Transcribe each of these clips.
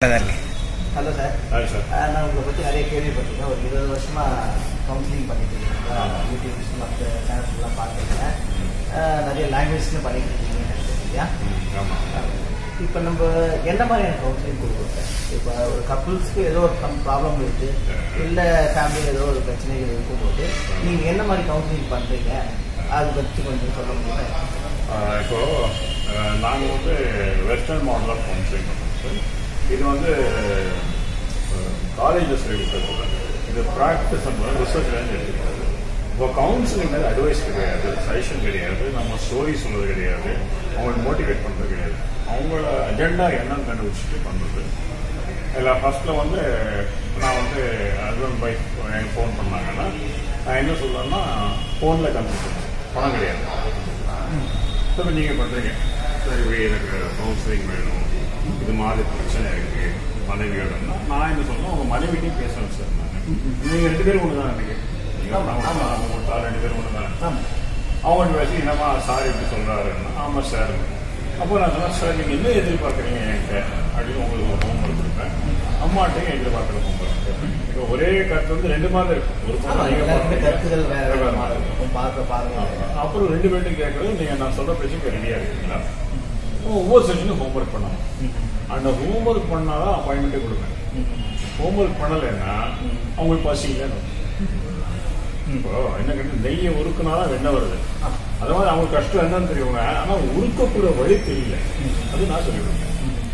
Hello sir hi sir ah நான் உங்களை பற்றி நிறைய கேள்விப்பட்டிருக்கேன் ஒரு இருபது வருஷமாக கவுன்சிலிங் பண்ணிட்டு இருக்கீங்களா யூடியூப்ஸ் மற்ற சேனல்ஸ்லாம் பார்த்துருக்கேன் ஆஹ் நிறைய லாங்குவேஜ்லையும் பண்ணிட்டு இருக்கீங்கன்னு நினைக்கிறேன் இல்லையா ஆமாம் இப்போ நம்ம என்ன மாதிரியான கவுன்சிலிங் கொடுக்குறோம் சார் இப்போ ஒரு கப்புள்ஸ்க்கு ஏதோ ஒரு ப்ராப்ளம் இருக்கு இல்லை ஃபேமிலியில் ஏதோ ஒரு பிரச்சனைகள் இருக்கும்போது நீங்கள் என்ன மாதிரி கவுன்சிலிங் பண்ணுறீங்க அதை பற்றி கொஞ்சம் சொல்ல முடியுமா இப்போ நாங்கள் வந்து வெஸ்டர்ன் மாடல் ஆஃப் கவுன்சிலிங் பண்ணுறோம் சார் இது வந்து காலேஜில் சொல்லி கொடுக்கறது இது ப்ராக்டிஸ் நம்ம ரிசர்ச்லேருந்து எடுத்துக்கிறது இப்போ கவுன்சிலிங் அட்வைஸ் கிடையாது சஜஷன் கிடையாது நம்ம ஸ்டோரி சொல்றது கிடையாது அவங்களை மோட்டிவேட் பண்ணுறது கிடையாது அவங்களோட அஜெண்டா என்னன்னு கண்டுபிடிச்சிட்டு பண்ணுறது இல்லை ஃபர்ஸ்ட்டில் வந்து நான் வந்து ஹஸ்பண்ட் ஒய்ஃப் எனக்கு ஃபோன் பண்ணாங்கன்னா நான் என்ன சொல்லுவேன்னா ஃபோனில் கன்சல்ட் பணம் கிடையாது இப்போ நீங்கள் பண்ணுறீங்க சரி எனக்கு கவுன்சிலிங் வேணும் இது மாதிரி பிரச்சனை இருக்கு மனைவியோடனா நான் என்ன சொல்லணும் உங்கள் மனைவிட்டையும் பேசணும் சார் நான் நீங்கள் ரெண்டு பேரும் ஒன்று தான் எனக்கு ஆமா, ஆமா. அவங்க ரெண்டு பேரும் ஒன்று தான் ஆமாம் அவங்கள்ட்ட பேசி என்னம்மா சார் இப்படி சொல்கிறாருன்னா ஆமாம் சார் அப்போ நான் சொன்னேன் சார் நீங்கள் என்ன எதிர்பார்க்குறீங்க என்கிட்ட அப்படின்னு உங்களுக்கு ஒரு ஹோம்ஒர்க் கொடுப்பேன் அம்மாட்டையும் எதிர்பார்க்குற ஹோம்ஒர்க் இப்போ ஒரே கருத்து வந்து ரெண்டு மாதிரி இருக்கும் ஒரு ஆமாம் பக்கம் நீங்க எல்லாருக்குமே பார்க்குறீங்க, கருத்துக்கள் வேறு வேற வேறு மாதிரி மாதிரி இருக்கும். இருக்கும் பார்க்க பாருங்க அப்புறம் ரெண்டு பேர்ட்டும் கேட்கறது நீங்க நான் சொல்ற பேச்சுக்கு ரெடியா இருக்கீங்களா ஒவ்வொரு செஷனும் ஹோம்ஒர்க் பண்ணணும் அந்த ஹோம்ஒர்க் பண்ணாதான் அப்பாயின்மெண்ட்டே கொடுப்பேன் ஹோம்ஒர்க் பண்ணலைன்னா அவங்களுக்கு பசி இல்லைன்னு இப்போ என்ன கேட்டு நெய்யை உருக்குனாதான் வெண்ணெய் வருது அது மாதிரி அவங்க கஷ்டம் என்னன்னு தெரியுங்க ஆனா உருக்கக்கூட வழி தெரியல அது நான் சொல்லி கொடுப்பேன்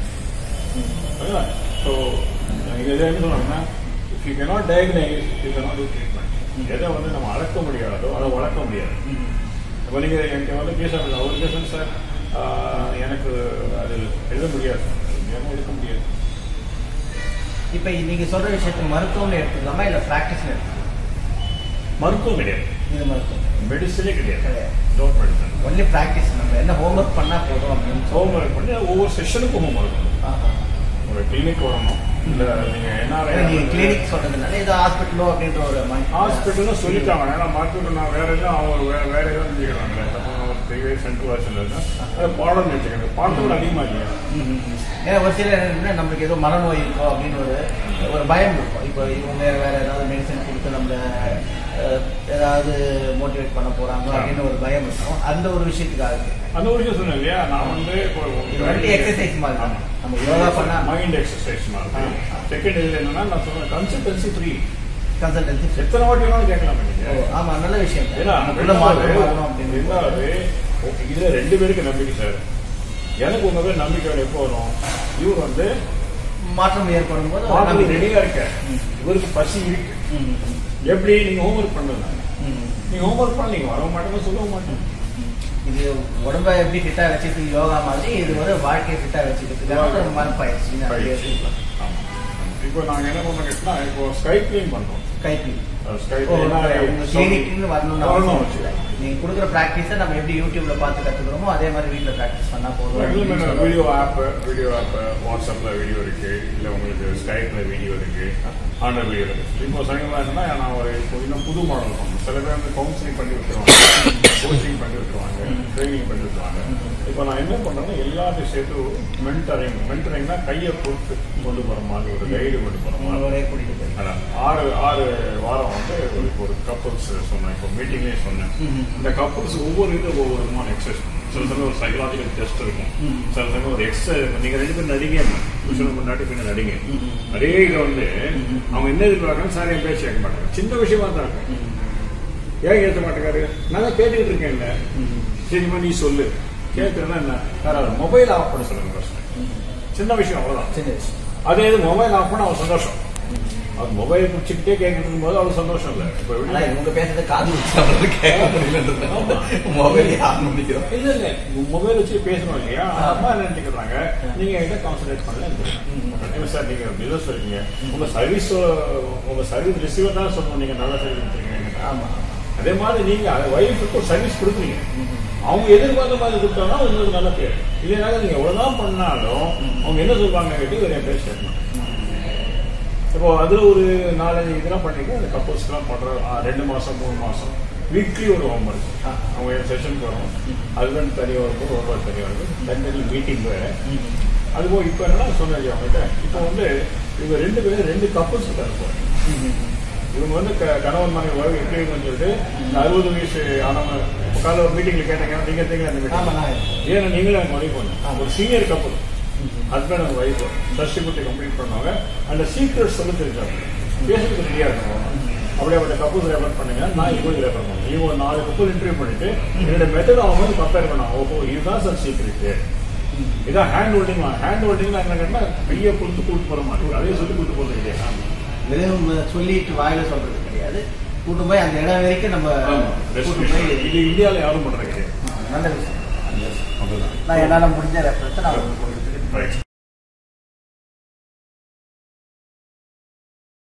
ஸோ இது என்ன சொல்லுவாங்கன்னா if you cannot diagnose you cannot do treatment எதை வந்து நம்ம அளக்க முடியாதோ அதை வளர்க்க முடியாது இப்போ நீங்கள் என்கிட்ட வந்து பேச அவர் பேசுங்க சார் ஆஹ், எனக்கு அது எழுத முடியாது ஏன்னா எடுக்க முடியாது இப்போ நீங்க சொல்ற விஷயத்துக்கு மருத்துவம்னு எடுத்துக்கலாமா இல்ல பிராக்டிஸ்னு எடுத்துக்கலாமா மருத்துவம் கிடையாது இது மருத்துவம் மெடிசனே கிடையாது கிடையாது. டோன்ட் மெடிசன் ஒன்லி பிராக்டிஸ் நம்ம என்ன ஹோம்ஒர்க் பண்ணா போதும் அப்படின்னு சொல்லி ஹோம்ஒர்க் பண்ணி ஒவ்வொரு செஷனுக்கும் ஹோம்ஒர்க் ஆஹா. ஒரு கிளினிக் வரணும் இல்லை நீங்கள் ஏன்னா என்ன நீங்க கிளினிக் சொல்றதுனால இது ஹாஸ்பிட்டலோ அப்படின்ற ஒரு mind- ஹாஸ்பிட்டலும் சொல்லிட்டாங்க ஏன்னா மருத்துவம் நான் வேற எதுவும் அவங்க வேற வேற எதுவும் செஞ்சுக்கிறாங்களே ஒரு த்ரீ இயர்ஸ் சென்ட்ரல் வாசல் அது பாடம் வச்சுக்கிறது பாடத்தோட அதிகமாக இல்லையா ம், ம், ம். ஏன்னா ஒரு சிலர் என்ன நம்மளுக்கு ஏதோ மனநோய் இருக்கோ அப்படின்னு ஒரு ஒரு பயம் இருக்கும் இப்போ இவங்க வேற ஏதாவது மெடிசன் கொடுத்து நம்மள அஹ், ஏதாவது மோட்டிவேட் பண்ண போறாங்க அப்படின்னு ஒரு பயம் இருக்கும் அந்த ஒரு விஷயத்துக்காக இருக்கு. அந்த ஒரு விஷயம் சொன்னேன் இல்லையா நான் வந்து இப்போ இது வந்து exercise மாதிரி தான். நம்ம யோகா பண்ணா மைண்ட் எக்ஸசைஸ் மாதிரி செகண்ட் இதில் என்னன்னா நான் சொன்னேன் கன்சல்டன்சி ஃப்ரீ கன்சல்டன்சி எத்தனை வாட்டி வேணாலும் கேட்கலாம் நீங்க ஆமா நல்ல விஷயம் ஏன்னா நமக்குள்ள மாற்றம் வரணும் அப்படின்னு ரெண்டாவது ஓகே, இதுல ரெண்டு பேருக்கு நம்பிக்கை சார் எனக்கு உங்க பேர் நம்பிக்கை எப்போ வரும் இவர் வந்து மாற்றம் ஏற்படும் போது ஒரு மாற்றம் நம்பிக்கை. ரெடியா இருக்க ம். இவருக்கு பசி இருக்கு ம், ம், எப்படி நீங்க ஹோம்ஒர்க் பண்ணுங்க ம். நீங்க ஹோம்ஒர்க் பண்ண நீங்க வர மாட்டேன்னு சொல்லவும் மாட்டேன் இது உடம்ப எப்படி ஃபிட்டா வச்சுக்கிறதுக்கு யோகா மாதிரி இது ஒரு வாழ்க்கையை ஃபிட்டா வச்சுக்கிறதுக்காக ஒரு மனப்பயிற்சி நிறைய பயிற்சி. இருக்கு. ஆமா. இப்போ நாங்க என்ன பண்றோம் கேட்டா இப்போ ஸ்கை கிளீன் பண்றோம் கைப்பி ஸ்கை ஓ, உங்க கிளினிக்னு வரணும்னு வரணும் அவசியம் வச்சுக்கலாம் இல்லை. நீங்க கொடுக்குற ப்ராக்டிஸை நம்ம எப்படி யூடியூப்ல பார்த்து கத்துக்கிறோமோ அதே மாதிரி வீட்ல ப்ராக்டிஸ் பண்ணா போதும் அப்படின்னு சொல்லுவாங்க. வீடியோ ஆப் வீடியோ ஆப் வாட்ஸ்அப்ல வீடியோ இருக்கு இல்ல உங்களுக்கு ஸ்கைப்ல வீடியோ இருக்கு ஆன்லைன் வீடியோ இருக்கு இப்போ சமீபம் என்னன்னா நான் ஒரு இப்போ இன்னும் புது மாடல் பண்ணணும் சில பேர் வந்து கவுன்சிலிங் பண்ணி விட்டுருவாங்க கோச்சிங் பண்ணி விட்டுருவாங்க ட்ரைனிங் பண்ணி விட்டுருவாங்க இப்போ நான் என்ன பண்றேன்னா எல்லாத்தையும் சேர்த்து மென்டரிங் மென்டரிங்னா கையை பொறுத்து கொண்டு போற மாதிரி ஒரு கைடு கொண்டு போற மாதிரி ஒரே கூட்டிட்டு போய் அதான். ஆறு ஆறு வாரம் வந்து ஒரு ஒரு கப்பல்ஸ் சொன்னேன் இப்போ மீட்டிங்லேயே சொன்னேன் ம்ம். இந்த கப்பல்ஸ் ஒவ்வொரு இது ஒவ்வொரு விதமான எக்ஸசைஸ் பண்ணும் சில சமயம் ஒரு சைக்கலாஜிக்கல் டெஸ்ட் இருக்கும் ம். சில சமயம் ஒரு எக்ஸசைஸ் இருக்கும் நீங்க ரெண்டு பேரும் நடிங்க புருஷனுக்கு முன்னாடி பின்ன நடிங்க ம். அதே இதை வந்து அவங்க என்ன எதிர்பார்க்கணும் சார் என் பேச்சு கேட்க மாட்டாங்க சின்ன விஷயமா தான் இருக்கும் ஏன் ஏற்ற மாட்டேங்காரு நான் தான் கேட்டுக்கிட்டு இருக்கேன்ல சரிம்மா நீ சொல்லு கேட்கறதுனா என்ன யாராவது மொபைல் ஆஃப் பண்ண சொல்லுங்க first. சின்ன விஷயம் அவ்வளவுதான் சரி அதே இது மொபைல் ஆஃப் பண்ண அவன் சந்தோஷம் அது மொபைல் பிடிச்சிக்கிட்டே கேட்கிட்டு இருக்கும்போது அவ்வளவு சந்தோஷம் இல்லை இப்போ ஆனா வெளியே இவங்க பேசுறது காது வச்சு கேட்க முடியலன்றது மொபைல் ஆன் பண்ணிக்கிறோம் இல்ல இல்ல மொபைல் வச்சு பேசணும் இல்லையா அம்மா என்ன நினைக்கிறாங்க நீங்க எங்க கான்சன்ட்ரேட் பண்ணல சார் நீங்க பிசினஸ் இருக்கீங்க உங்க சர்வீஸ் உங்க சர்வீஸ் ரிசீவர் தான் சொல்லணும் நீங்க நல்ல சர்வீஸ் கொடுத்துருக்கீங்க ஆமா அதே மாதிரி நீங்க ஒய்ஃபுக்கு ஒரு சர்வீஸ் கொடுக்குறீங்க அவங்க எதிர்பார்த்த மாதிரி கொடுத்தாங்கன்னா உங்களுக்கு நல்ல பேர் இல்லைனால நீங்க எவ்வளவுதான் பண்ணாலும் அவங்க என்ன சொல்லுவாங்க கேட்டு ஒரு என் பேர் சேர்க்கணும் இப்போ அதுல ஒரு நாலஞ்சு இதெல்லாம் பண்ணிட்டு அந்த கப்பல்ஸ்க்கெல்லாம் பண்ற ஆ, ரெண்டு மாசம் மூணு மாசம் வீக்லி ஒரு ஹோம்ஒர்க் அவங்க செஷனுக்கு வரும் ஹஸ்பண்ட் தனியாக இருக்கும் ஹோம்ஒர்க் தனியாக இருக்கும் தனி மீட்டிங் வேறு அதுபோக இப்போ என்னன்னா சொன்னேன் அவங்ககிட்ட இப்போ வந்து இவங்க ரெண்டு பேரும் ரெண்டு கப்பல்ஸ் இருக்காங்க இப்போ இவங்க வந்து க- கணவன் மனைவி உறவு எப்படி இருக்குன்னு சொல்லிட்டு இந்த அறுபது வயசு ஆனவங்க இப்போ காலைல ஒரு மீட்டிங்ல கேட்டாங்க நீங்க இருந்தீங்களா அந்த ஆமா, மீட்டிங் நான் ஏன்னா நீங்களும் எனக்கு உதவி பண்ணு ஒரு senior couple husband and wife certificate complete பண்ணவங்க அந்த சீக்ரெட் சொல்ல தெரிஞ்சாங்க பேசுறதுக்கு ரெடியா இருக்கணும் அப்படியே கப்பல்ஸ் ரெஃபர் பண்ணுங்க நான் இவங்க ரெஃபர் பண்ணுவேன் இவங்க ஒரு நாலு கப்பல் இன்டர்வியூ பண்ணிட்டு என்னோட மெத்தட் அவங்க வந்து கம்பேர் பண்ணாங்க ஓஹோ இதுதான் சார் சீக்ரெட் இதான் ஹேண்ட் ஹோல்டிங் ஹேண்ட் ஹோல்டிங் என்ன கேட்டா கையை கொடுத்து கூட்டு போற மாதிரி அதே சொல்லி கூட்டு போறது இல்லையா வெறும் சொல்லிட்டு வாயில சொல்றது கிடையாது கூட்டு போய் அந்த இடம் வரைக்கும் நம்ம கூட்டு போய் இது இந்தியாவில் யாரும் பண்றது கிடையாது நல்ல விஷயம் அதுதான் நான் என்னால முடிஞ்ச ரெஃபரன்ஸ் நான் உங்களுக்கு கொடுத்துட்டு ரைட்